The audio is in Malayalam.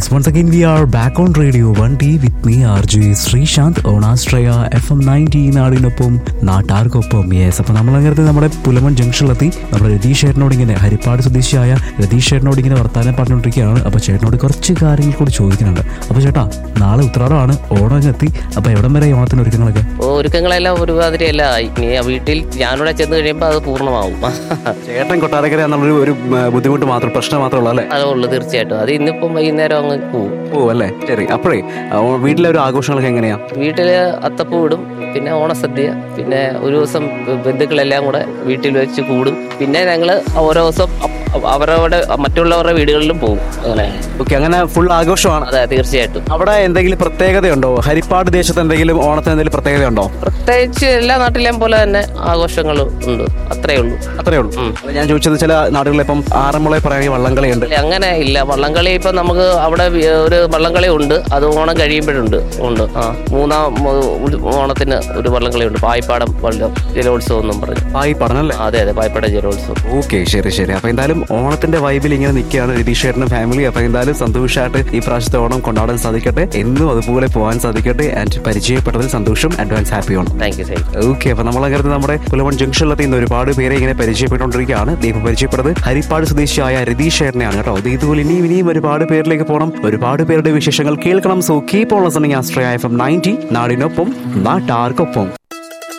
Yes, once again we are back on Radio 1D with me RJ Sreesanth on Astraya FM 90 നാടിനൊപ്പം നാട്ടാർക്കൊപ്പം യെസ് അപ്പൊ നമ്മൾ അങ്ങനത്തെ നമ്മുടെ പുലമൺ ജംഗ്ഷനിലെത്തി നമ്മുടെ രതീഷ് ചേട്ടനോട് ഇങ്ങനെ ഹരിപ്പാട് സ്വദേശിയായ രതീഷ് ചേട്ടനോട് ഇങ്ങനെ വർത്താനം പറഞ്ഞുകൊണ്ടിരിക്കുകയാണ് അപ്പൊ ചേട്ടനോട് കുറച്ച് കാര്യങ്ങൾ കൂടി ചോദിക്കുന്നുണ്ട് അപ്പൊ ചേട്ടാ നാളെ ഉത്രാടമാണ് ഓണം അങ്ങ് എത്തി അപ്പൊ എവിടം വരെ ഈ ഓണത്തിന് ഒരുക്കങ്ങളൊക്കെ ഓ, ഒരുക്കങ്ങളെല്ലാം ഒരുമാതിരി എല്ലാം ആയി ഇനി ആ വീട്ടിൽ ഞാനിവിടെ ചെന്ന് കഴിയുമ്പോൾ അത് പൂർണ്ണമാവും ചേട്ടൻ കൊട്ടാരക്കര എന്നുള്ളൊരു ഒരു ഉം, ബുദ്ധിമുട്ട് മാത്രം പ്രശ്നം മാത്രമേ ഉള്ളൂ അല്ലേ അതേ ഉള്ളൂ തീർച്ചയായിട്ടും അത് ഇന്നിപ്പം വൈകുന്നേരം അങ്ങ് പോവും ഓ അല്ലേ ശരി അപ്പോഴേ ആ, ഓ- വീട്ടിലെ ഒരു ആഘോഷങ്ങളൊക്കെ എങ്ങനെയാ വീട്ടില് അത്തപ്പൂ ഇടും പിന്നെ ഓണസദ്യ പിന്നെ ഒരു ദിവസം ബന്ധുക്കളെല്ലാം കൂടെ വീട്ടിൽ വെച്ച് കൂടും പിന്നെ ഞങ്ങള് ഓരോ ദിവസം അ- അവരവരുടെ മറ്റുള്ളവരുടെ വീടുകളിലും പോകും അങ്ങനെ ഓക്കെ അങ്ങനെ ഫുൾ ആഘോഷമാണ് അതെ തീർച്ചയായിട്ടും അവിടെ എന്തെങ്കിലും പ്രത്യേകതയുണ്ടോ ഹരിപ്പാട് ദേശത്ത് എന്തെങ്കിലും ഓണത്തിന് എന്തെങ്കിലും പ്രത്യേകതയുണ്ടോ പ്രത്യേകിച്ച് എല്ലാ നാട്ടിലെയും പോലെ തന്നെ ആഘോഷങ്ങളും ഉണ്ട് അത്രേ ഉള്ളൂ അത്രേ ഉള്ളൂ ഉം. ഞാൻ ചോദിച്ചത് ചില നാടുകളിൽ ഇപ്പം ആറന്മുള പറയുകയാണെങ്കിൽ വള്ളംകളിയുണ്ട് ഇല്ല, അങ്ങനെ ഇല്ല വള്ളംകളി ഇപ്പൊ നമുക്ക് അവിടെ വി- ഒരു വള്ളംകളി ഉണ്ട് അത് ഓണം കഴിയുമ്പോഴുണ്ട് ഉണ്ട് ആ മൂന്നാം മു- ഓണത്തിന് ഒരു വള്ളംകളി ഉണ്ട് പായിപ്പാടം വള്ളം ജലോത്സവം എന്നും പറഞ്ഞു ആയി പറഞ്ഞല്ലേ ആ, അതെ അതെ പായിപ്പാടം ജലോത്സവം ഓക്കെ ശരി ശരി അപ്പൊ എന്തായാലും ഓണത്തിന്റെ വൈബിൽ ഇങ്ങനെ നിൽക്കുകയാണ് രതീഷ് ചേട്ടനും ഫാമിലി അപ്പൊ എന്തായാലും സന്തോഷമായിട്ട് ഈ പ്രാവശ്യത്തെ ഓണം കൊണ്ടാടാൻ സാധിക്കട്ടെ എന്നും അതുപോലെ പോകാൻ സാധിക്കട്ടെ ആൻഡ് പരിചയപ്പെട്ടതിൽ സന്തോഷം advance happy Onam thank you thank okay അപ്പൊ നമ്മൾ അങ്ങനെ നമ്മുടെ പുലമൺ ജംഗ്ഷനിലെത്തി ഇന്ന് ഒരുപാട് പേരെ ഇങ്ങനെ പരിചയപ്പെട്ടുകൊണ്ടിരിക്കുകയാണ് ദീപം പരിചയപ്പെട്ടത് ഹരിപ്പാട് സ്വദേശിയായ രതീഷ് ചേട്ടനെയാണ് കേട്ടോ ഇത് ഇതുപോലെ ഇനിയും ഇനിയും ഒരുപാട് പേരിലേക്ക് പോകണം ഒരുപാട് പേരുടെ വിശേഷങ്ങൾ കേൾക്കണം സോ കീപ് ഓൺ ലിസണിങ് ആസ്ട്രയ എഫ് എം നയൻറ്റി നാടിനൊപ്പം നാട്ടാർക്കൊപ്പം